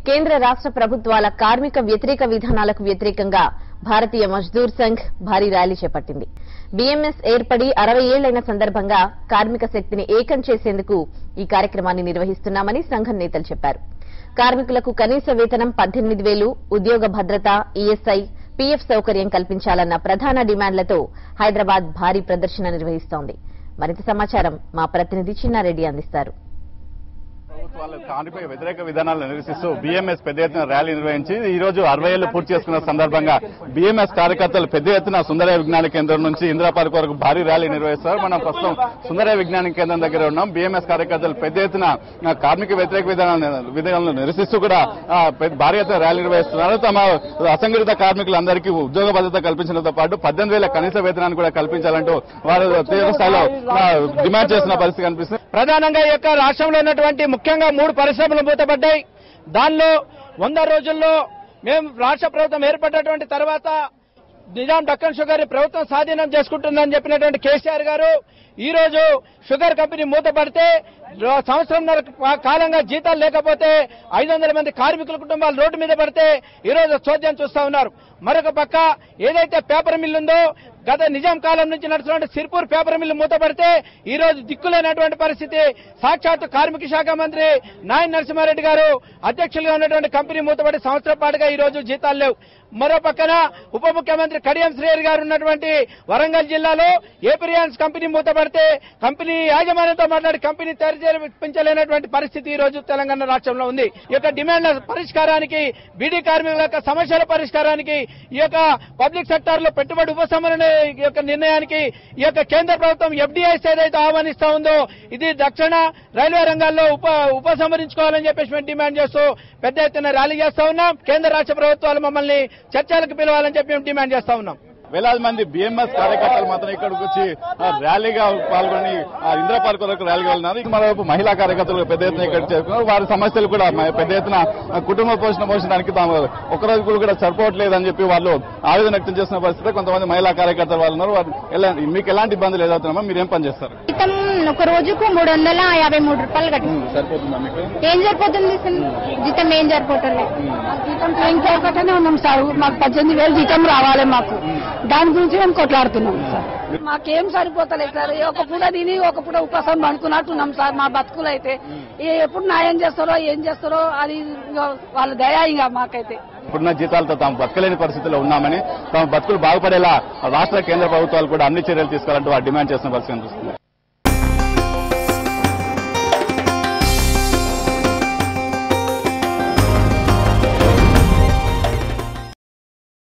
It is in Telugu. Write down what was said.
కేంద్ర రాష్ట్ర ప్రభుత్వాల కార్మిక వ్యతిరేక విధానాలకు వ్యతిరేకంగా భారతీయ మజ్దూర్ సంఘ్ భారీ ర్యాలీ చేపట్టింది బీఎంఎస్ ఏర్పడి అరవై ఏళ్లైన సందర్భంగా కార్మిక శక్తిని ఏకం చేసేందుకు ఈ కార్యక్రమాన్ని నిర్వహిస్తున్నామని సంఘం నేతలు చెప్పారు కార్మికులకు కనీస వేతనం పద్దెనిమిది వేలు ఉద్యోగ భద్రత ఈఎస్ఐ పీఎఫ్ సౌకర్యం కల్పించాలన్న ప్రధాన డిమాండ్లతో హైదరాబాద్ భారీ ప్రదర్శన నిర్వహిస్తోంది మరింత సమాచారం మా ప్రతినిధి చిన్నారెడ్డి అందిస్తారు ప్రభుత్వాలు కానిపై వ్యతిరేక విధానాలను నిరసిస్తూ బీఎంఎస్ పెద్ద ఎత్తున ర్యాలీ నిర్వహించి ఈ రోజు అరవై ఏళ్లు పూర్తి చేసుకున్న సందర్భంగా బీఎంఎస్ కార్యకర్తలు పెద్ద ఎత్తున సుందరయ్య విజ్ఞాన కేంద్రం నుంచి ఇందిరా పార్క్ వరకు భారీ ర్యాలీ నిర్వహిస్తారు మనం ప్రస్తుతం సుందరయ్య విజ్ఞాన కేంద్రం దగ్గర ఉన్నాం బీఎంఎస్ కార్యకర్తలు పెద్ద ఎత్తున ఆ, కార్మిక వ్యతిరేక విధానాలను విధానాలను నిరసిస్తూ కూడా ఆ, పెద్ద- భారీ ఎత్తున ర్యాలీ నిర్వహిస్తున్నారు తమ అసంఘటిత కార్మికులందరికీ ఉద్యోగ భద్రత కల్పించడంతో పాటు పద్దెనిమిది వేల కనీస వేతనాన్ని కూడా కల్పించాలంటూ వారు తీవ్ర స్థాయిలో ఆ, డిమాండ్ చేస్తున్న పరిస్థితి కనిపిస్తుంది ప్రధానంగా ఈ యొక్క రాష్ట్రంలో ఉన్నటువంటి ముఖ్యంగా మూడు పరిశ్రమలు మూతపడ్డాయి దానిలో వంద రోజుల్లో మేము రాష్ట్ర ప్రభుత్వం ఏర్పడినటువంటి తర్వాత నిజాం దక్కన్ షుగర్ ప్రభుత్వం స్వాధీనం చేసుకుంటుందని చెప్పినటువంటి కేసీఆర్ గారు ఈ రోజు షుగర్ కంపెనీ మూతపడితే రో- సంవత్సరంన్నర కాలంగా జీతాలు లేకపోతే ఐదు వందల మంది కార్మికుల కుటుంబాలు రోడ్డు మీద పడితే ఈ రోజు చోద్యం చూస్తా ఉన్నారు మరొక పక్క ఏదైతే పేపర్ మిల్ ఉందో గత నిజాం కాలం నుంచి నడుస్తున్న సిర్పూర్ పేపర్ మిల్లు మూతపడితే ఈ రోజు దిక్కులేనటువంటి పరిస్థితి సాక్షాత్తు కార్మిక శాఖ మంత్రి నాయన్ నరసింహారెడ్డి గారు అధ్యక్షులుగా ఉన్నటువంటి కంపెనీ మూతపడి సంవత్సరం పాటుగా ఈ రోజు జీతాలు లేవు మరో పక్కన ఉప ముఖ్యమంత్రి కడియం శ్రేయర్ గారు ఉన్నటువంటి వరంగల్ జిల్లాలో ఏపరియాన్స్ కంపెనీ మూతపడితే కంపెనీ యాజమాన్యంతో మాట్లాడి కంపెనీ తెరిపించలేనటువంటి పరిస్థితి ఈ రోజు తెలంగాణ రాష్ట్రంలో ఉంది ఈ యొక్క డిమాండ్ల పరిష్కారానికి బీడీ కార్మికుల యొక్క సమస్యల పరిష్కారానికి ఈ యొక్క పబ్లిక్ సెక్టార్ లో పెట్టుబడి ఉపశమన ఈ యొక్క నిర్ణయానికి ఈ యొక్క కేంద్ర ప్రభుత్వం ఎఫ్డీఐస్ ఏదైతే ఆహ్వానిస్తా ఉందో ఇది దక్షిణ రైల్వే రంగాల్లో ఉప ఉపసంహరించుకోవాలని చెప్పేసి మేము డిమాండ్ చేస్తూ పెద్ద ఎత్తున ర్యాలీ చేస్తా ఉన్నాం కేంద్ర రాష్ట్ర ప్రభుత్వాలు మమ్మల్ని చర్చలకు పిలవాలని చెప్పి మేము డిమాండ్ చేస్తా ఉన్నాం వేలాది మంది బిఎంఎస్ కార్యకర్తలు మాత్రం ఇక్కడికి వచ్చి ఆ, ర్యాలీగా పాల్గొని ఆ, ఇందిరా పార్క్ వరకు ర్యాలీగా వెళ్ళినారు ఇక మరోవైపు మహిళా కార్యకర్తలు పెద్ద ఎత్తున ఇక్కడ చేరుకున్నారు వారి సమస్యలు కూడా మ- పెద్ద ఎత్తున ఆ, కుటుంబ పోషణ పోషడానికి తాము ఒక్కరోజు కూడా సరిపోవట్లేదని చెప్పి వాళ్ళు ఆవేదన వ్యక్తం చేసిన పరిస్థితి కొంతమంది మహిళా కార్యకర్తలు వాళ్ళు ఉన్నారు వారు ఎలా- మీకు ఎలాంటి ఇబ్బందులు ఎదుగుతున్నామో మీరు ఏం పని చేస్తారు జీతం ఒక రోజుకు మూడు వందల యాభై మూడు రూపాయలు కట్టిస్తాం సరిపోతుందా మీకు ఏం సరిపోతుంది సార్? జీతం ఏం సరిపోతుంది జీతం ఏం చేయకనే ఉన్నాం సార్ మాకు పద్దెనిమిది వేలు జీతం రావాలి మాకు దాని గురించి మేము కొట్లాడుతున్నాం సార్ మాకేం సరిపోతలేదు సార్ ఒక పూట తిని ఒక పూట ఉపవాసం అనుకున్నట్టున్నాం సార్ మా బతుకులు అయితే ఏ- ఎప్పుడు న్యాయం చేస్తారో ఏం చేస్తారో అది ఇంకా వాళ్ళ దయ ఇంకా మాకైతే ఇప్పుడున్న జీతాలతో తాము బతకలేని పరిస్థితిలో ఉన్నామని తమ బతుకులు బాగుపడేలా రాష్ట్ర కేంద్ర ప్రభుత్వాలు కూడా అన్ని చర్యలు తీసుకోవాలంటూ వారు డిమాండ్ చేసిన పరిస్థితి కనిపిస్తుంది